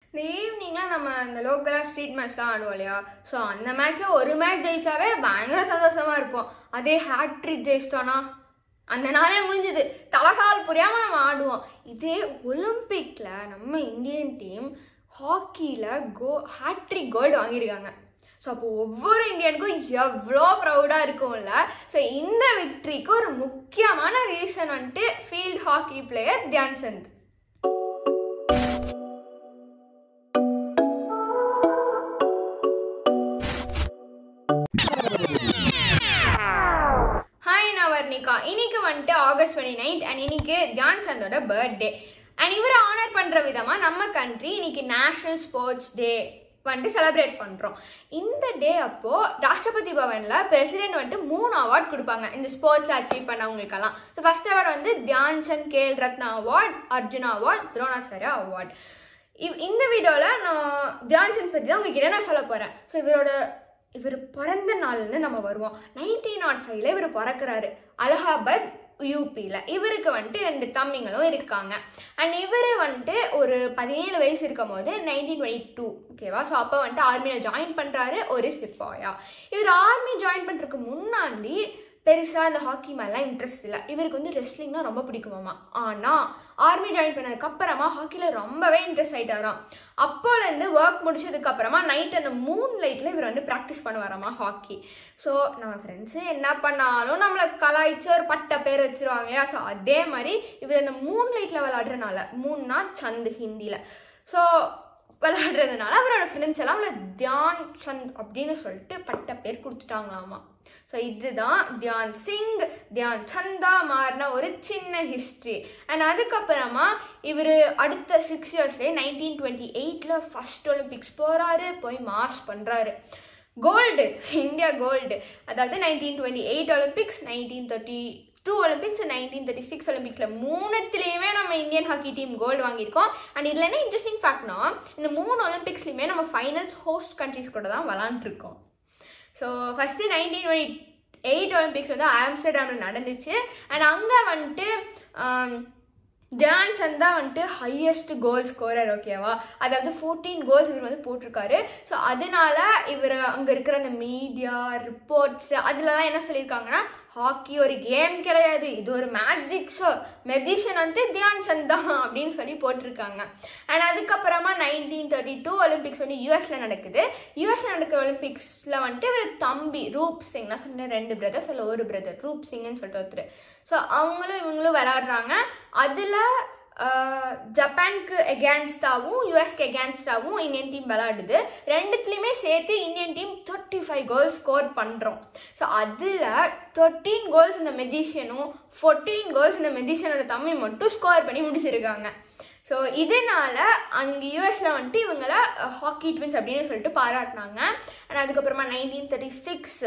இந்த ஈவினிங்லாம் நம்ம இந்த லோக்கலாக ஸ்ட்ரீட் மேட்ச்லாம் ஆடுவோம் இல்லையா ஸோ அந்த மேட்ச்சில் ஒரு மேட்ச் ஜெயிச்சாவே பயங்கர சந்தோஷமா இருப்போம் அதே ஹேட்ரிக் ஜெயிச்சிட்டோன்னா அந்த நாளே முடிஞ்சது தலகால் புரியாமல் நம்ம ஆடுவோம் இதே ஒலிம்பிக்கில் நம்ம இந்தியன் டீம் ஹாக்கியில் கோ ஹேட்ரிக் கோல்டு வாங்கியிருக்காங்க ஸோ அப்போ ஒவ்வொரு இந்தியனுக்கும் எவ்வளோ ப்ரௌடாக இருக்கும்ல ஸோ இந்த விக்ட்ரிக்கு ஒரு முக்கியமான ரீசன் வந்துட்டு field hockey player Dhyan Chand hi நான் வர்ணிகா இன்னைக்கு வந்துட்டு ஆகஸ்ட் டுவெண்ட்டி நைன்த் அண்ட் இன்னைக்கு தியான் சந்தோட பர்த்டே அண்ட் இவரை ஆனர் பண்ணுற விதமாக நம்ம கண்ட்ரி இன்னைக்கு நேஷ்னல் ஸ்போர்ட்ஸ் டே வந்துட்டு செலிப்ரேட் பண்ணுறோம் இந்த டே அப்போது ராஷ்டிரபதி பவனில் பிரசிடென்ட் வந்துட்டு மூணு அவார்ட் கொடுப்பாங்க இந்த ஸ்போர்ட்ஸில் அச்சீவ் பண்ணவங்களுக்கெல்லாம் ஸோ ஃபர்ஸ்ட் அவார்ட் வந்து Dhyan Chand Khel Ratna award Arjuna award Dronacharya award இவ் இந்த வீடியோவில் நான் தியான் சந்த் பற்றி தான் உங்ககிட்ட நான் சொல்ல போகிறேன் ஸோ இவரோட இவர் பிறந்த நாள்லேருந்து நம்ம வருவோம் நைன்டீன் நாட் ஃபைவ்ல இவர் பிறக்கிறாரு அலகாபாத் யூபியில் இவருக்கு வந்துட்டு ரெண்டு தம்பிங்களும் இருக்காங்க அண்ட் இவர் வந்துட்டு ஒரு பதினேழு வயசு இருக்கும் போது நைன்டீன் டுவெண்ட்டி டூ ஓகேவா ஸோ அப்போ வந்துட்டு ஆர்மியில் ஜாயின் பண்ணுறாரு ஒரு சிப்பாயா இவர் ஆர்மி ஜாயின் பண்ணுறதுக்கு முன்னாடி பெருசாக இந்த ஹாக்கி மேலாம் இன்ட்ரெஸ்ட் இல்லை இவருக்கு வந்து ரெஸ்லிங்னா ரொம்ப பிடிக்குமாமா ஆனால் ஆர்மி ஜாயின் பண்ணதுக்கு அப்புறமா ஹாக்கியில் ரொம்பவே இன்ட்ரெஸ்ட் ஆகிட்டாராம் அப்போலேருந்து ஒர்க் முடிச்சதுக்கு அப்புறமா நைட் அந்த மூன் லைட்டில் இவர் வந்து ப்ராக்டிஸ் பண்ணுவாராமா ஹாக்கி ஸோ நம்ம ஃப்ரெண்ட்ஸு என்ன பண்ணாலும் நம்மளை கலாய்ச்சி ஒரு பட்ட பேர் வச்சிருவாங்க இல்லையா ஸோ அதே மாதிரி இவர் அந்த மூன் லைட்டில் விளாடுறனால மூன்னா சந்து ஹிந்தியில் ஸோ விளையாடுறதுனால அவரோட ஃப்ரெண்ட்ஸ் எல்லாம் அவளை தியான் சந்த் அப்படின்னு சொல்லிட்டு பட்ட பேர் கொடுத்துட்டாங்களாமா ஸோ இதுதான் தியான் சிங் தியான் சந்தா மாறின ஒரு சின்ன ஹிஸ்ட்ரி அண்ட் அதுக்கப்புறமா இவர் அடுத்த சிக்ஸ் இயர்ஸ்லேயே நைன்டீன் டுவெண்ட்டி எயிட்டில் ஃபஸ்ட் ஒலிம்பிக்ஸ் போகிறாரு போய் மாஸ் பண்ணுறாரு கோல்டு இந்தியா கோல்டு அதாவது nineteen twenty eight Olympics nineteen thirty two Olympics nineteen thirty six ஒலிம்பிக்ஸில் மூணுத்துலேயுமே நம்ம இந்தியன் ஹாக்கி டீம் கோல்டு வாங்கியிருக்கோம் அண்ட் இதில் என்ன இன்ட்ரெஸ்டிங் ஃபேக்ட்னா இந்த மூணு ஒலிம்பிக்ஸ்லையுமே நம்ம ஃபைனல்ஸ் ஹோஸ்ட் கண்ட்ரிஸ் கூட தான் விளாண்டுருக்கோம் so first nineteen twenty eight Olympics வந்து ஆம்ஸ்டர்டாமில் நடந்துச்சு அண்ட் அங்கே வந்துட்டு தியான் சந்த் தான் வந்துட்டு ஹையஸ்ட் கோல் ஸ்கோரர் ஓகேவா அதாவது ஃபோர்டீன் கோல்ஸ் இவர் வந்து போட்டிருக்காரு ஸோ அதனால இவர் அங்கே இருக்கிற அந்த மீடியா ரிப்போர்ட்ஸ் அதுலலாம் என்ன சொல்லியிருக்காங்கன்னா ஹாக்கி ஒரு கேம் கிடையாது இது ஒரு மேஜிக் ஷோ மெஜிஷியன் வந்து தியான் சந்த் தான் அப்படின்னு சொல்லி போட்டிருக்காங்க அண்ட் அதுக்கப்புறமா நைன்டீன் தேர்ட்டி டூ ஒலிம்பிக்ஸ் வந்து யூஎஸில் நடக்குது யூஎஸில் நடக்கிற ஒலிம்பிக்ஸில் வந்துட்டு இவர் தம்பி ரூப் சிங் நான் சொன்னேன் ரெண்டு பிரதர்ஸ் அதில் ஒரு பிரதர் ரூப் சிங்னு சொல்லிட்டு ஒருத்தர் ஸோ அவங்களும் இவங்களும் விளாடுறாங்க அதில் ஜப்பானுக்கு எகேன்ஸ்டாகவும் யூஎஸ்க்கு எகேன்ஸ்டாகவும் இந்தியன் டீம் விளாடுது ரெண்டுத்துலேயுமே சேர்த்து Indian team thirty five goals score பண்ணுறோம் ஸோ அதில் தேர்ட்டீன் கோல்ஸ் இந்த மெஜிஷியனும் ஃபோர்டீன் கோல்ஸ் இந்த மெஜிஷியனோட தம்பி மட்டும் ஸ்கோர் பண்ணி முடிச்சிருக்காங்க ஸோ இதனால் அங்கே யூஎஸில் வந்துட்டு இவங்கள ஹாக்கி ட்வின்ஸ் அப்படின்னு சொல்லிட்டு பாராட்டினாங்க அண்ட் அதுக்கப்புறமா nineteen thirty six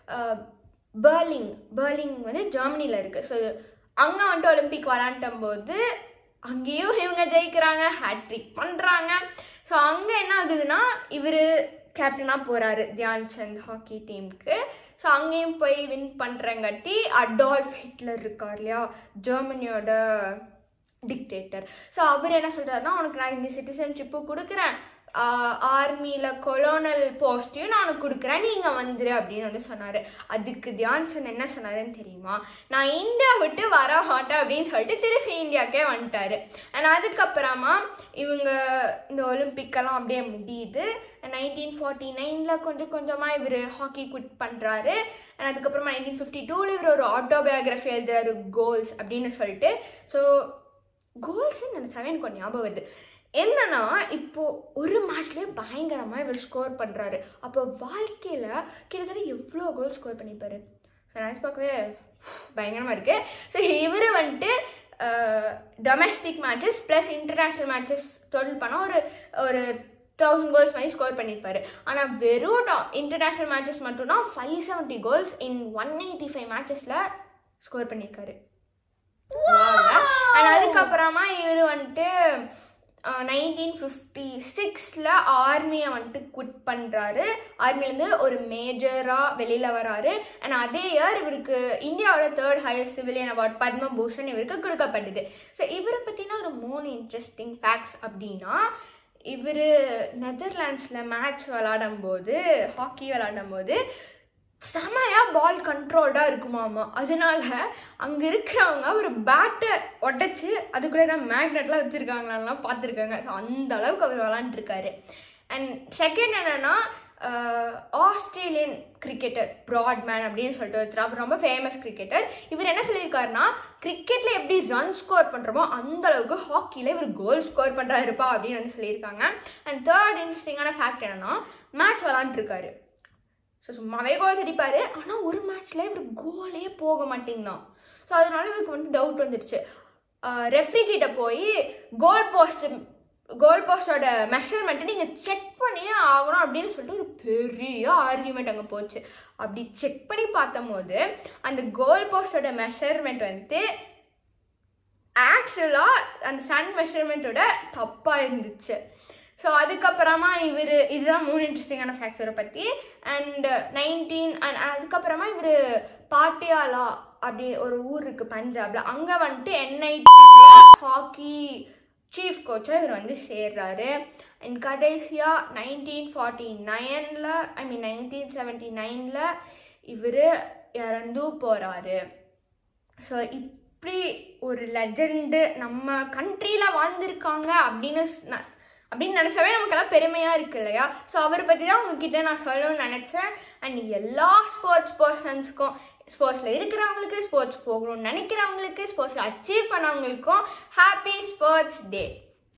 Berlin Berlin வந்து ஜெர்மனியில் இருக்குது ஸோ அங்கே வந்துட்டு ஒலிம்பிக் விளாண்டும் போது அங்கேயும் இவங்க ஜெயிக்கிறாங்க ஹேட்ரிக் பண்ணுறாங்க ஸோ அங்கே என்ன ஆகுதுன்னா இவர் கேப்டனாக போகிறாரு தியான் சந்த் ஹாக்கி டீமுக்கு ஸோ அங்கேயும் போய் வின் பண்ணுறங்காட்டி அடால்ஃப் ஹிட்லர் இருக்கார் இல்லையா ஜெர்மனியோட டிக்டேட்டர் ஸோ அவர் என்ன சொல்கிறாருன்னா உனக்கு நான் இங்கே சிட்டிசன்ஷிப்பு கொடுக்குறேன் ஆர்மியில் கொலோனல் போஸ்ட்டையும் நான் உனக்கு கொடுக்குறேன் நீங்கள் வந்துரு அப்படின்னு வந்து சொன்னார் அதுக்கு தியான் சந்த் என்ன சொன்னாருன்னு தெரியுமா நான் இந்தியா விட்டு வர மாட்டேன் அப்படின்னு சொல்லிட்டு திருப்பி இந்தியாவுக்கே வந்துட்டாரு அண்ட் அதுக்கப்புறமா இவங்க இந்த ஒலிம்பிக்கெல்லாம் அப்படியே முடியுது நைன்டீன் ஃபார்ட்டி நைனில் கொஞ்சம் கொஞ்சமாக இவர் ஹாக்கி குவிட் பண்ணுறாரு அண்ட் அதுக்கப்புறமா நைன்டீன் ஃபிஃப்டி டூவில் இவர் ஒரு ஆட்டோபயோகிராஃபி எழுதுறாரு கோல்ஸ் அப்படின்னு சொல்லிட்டு ஸோ கோல்ஸ்ன்னு நினச்சாவே எனக்கு ஒரு ஞாபகம் வருது என்னன்னா இப்போ ஒரு மேட்ச்லேயே பயங்கரமாக இவர் ஸ்கோர் பண்ணுறாரு அப்போ வாழ்க்கையில் கிட்டத்தட்ட எவ்வளோ கோல் ஸ்கோர் பண்ணிப்பாரு நினச்சி பார்க்கவே பயங்கரமாக இருக்குது ஸோ இவர் வந்துட்டு domestic matches plus international matches total பண்ணால் ஒரு ஒரு தௌசண்ட் கோல்ஸ் மாதிரி ஸ்கோர் பண்ணியிருப்பாரு ஆனால் வெறும் இன்டர்நேஷ்னல் மேட்சஸ் மட்டும்னா five seventy goals in one eighty five மேட்சஸில் ஸ்கோர் பண்ணியிருக்காரு அண்ட் அதுக்கப்புறமா இவர் வந்துட்டு நைன்டீன் ஃபிஃப்டி சிக்ஸில் ஆர்மியை வந்துட்டு குவிட் பண்ணுறாரு ஆர்மிலேருந்து ஒரு மேஜராக வெளியில் வராரு அண்ட் அதே இயர் இவருக்கு இந்தியாவோட third highest civilian award Padma Bhushan இவருக்கு கொடுக்கப்பட்டது ஸோ இவரை பற்றின ஒரு மூணு இன்ட்ரெஸ்டிங் ஃபேக்ட்ஸ் அப்படின்னா இவர் நெதர்லாண்ட்ஸில் மேட்ச் விளாடும் போது ஹாக்கி விளாடும் போது செமையா பால் கண்ட்ரோல்டாக இருக்குமாமா அதனால அங்கே இருக்கிறவங்க ஒரு பேட்டை உடச்சி அதுக்குள்ளே தான் மேக்னெட்லாம் வச்சுருக்காங்களான்லாம் பார்த்துருக்காங்க ஸோ அந்த அளவுக்கு அவர் விளாண்டுருக்காரு அண்ட் செகண்ட் என்னன்னா ஆஸ்திரேலியன் கிரிக்கெட்டர் ப்ராட்மேன் அப்படின்னு சொல்லிட்டு ஒருத்தர் அவர் ரொம்ப ஃபேமஸ் கிரிக்கெட்டர் இவர் என்ன சொல்லியிருக்காருன்னா கிரிக்கெட்டில் எப்படி ரன் ஸ்கோர் பண்ணுறோமோ அந்த அளவுக்கு ஹாக்கியில் இவர் கோல் ஸ்கோர் பண்ணுறாருப்பா அப்படின்னு வந்து சொல்லியிருக்காங்க அண்ட் தேர்ட் இன்ட்ரெஸ்டிங்கான ஃபேக்ட் என்னன்னா மேட்ச் விளாண்டுருக்காரு ஸோ சும்மாவே கோல்ஸ் அடிப்பார் ஆனால் ஒரு மேட்ச்சில் இவர் கோலே போக மாட்டேங்தான் ஸோ அதனால இவருக்கு வந்து டவுட் வந்துடுச்சு ரெஃப்ரி கிட்ட போய் கோல் போஸ்ட் கோல் போஸ்டோட மெஷர்மெண்ட்டை நீங்கள் செக் பண்ணியே ஆகணும் அப்படின்னு சொல்லிட்டு ஒரு பெரிய ஆர்கியூமெண்ட் அங்கே போச்சு அப்படி செக் பண்ணி பார்த்தம்போது அந்த கோல் போஸ்டோட மெஷர்மெண்ட் வந்து ஆக்சுவலாக அந்த சன் மெஷர்மெண்ட்டோட தப்பாக இருந்துச்சு ஸோ அதுக்கப்புறமா இவர் இதுதான் மூணு இன்ட்ரெஸ்டிங்கான ஃபேக்ட்ஸ் இவரை பற்றி அண்ட் நைன்டீன் அண்ட் அதுக்கப்புறமா இவர் பாட்டியாலா அப்படி ஒரு ஊர் இருக்குது பஞ்சாபில் அங்கே வந்துட்டு என்ஐடி ஹாக்கி சீஃப் கோச்சாக இவர் வந்து சேர்றாரு அண்ட் கடைசியாக நைன்டீன் ஃபார்ட்டி நைனில் ஐ மீன் நைன்டீன் செவன்ட்டி நைனில் இவர் இறந்து போகிறாரு ஸோ இப்படி ஒரு லெஜெண்டு நம்ம கண்ட்ரியில் வாழ்ந்திருக்காங்க அப்படின்னு ந- அப்படின்னு நினச்சாவே நமக்கெல்லாம் பெருமையாக இருக்கு இல்லையா ஸோ அவரை பற்றி தான் உங்ககிட்ட நான் சொல்லணும்னு நினச்சேன் அண்ட் எல்லா ஸ்போர்ட்ஸ் பர்சன்ஸ்க்கும் ஸ்போர்ட்ஸில் இருக்கிறவங்களுக்கு ஸ்போர்ட்ஸ் போகணும்னு நினைக்கிறவங்களுக்கு ஸ்போர்ட்ஸில் அச்சீவ் பண்ணவங்களுக்கும் ஹாப்பி ஸ்போர்ட்ஸ் டே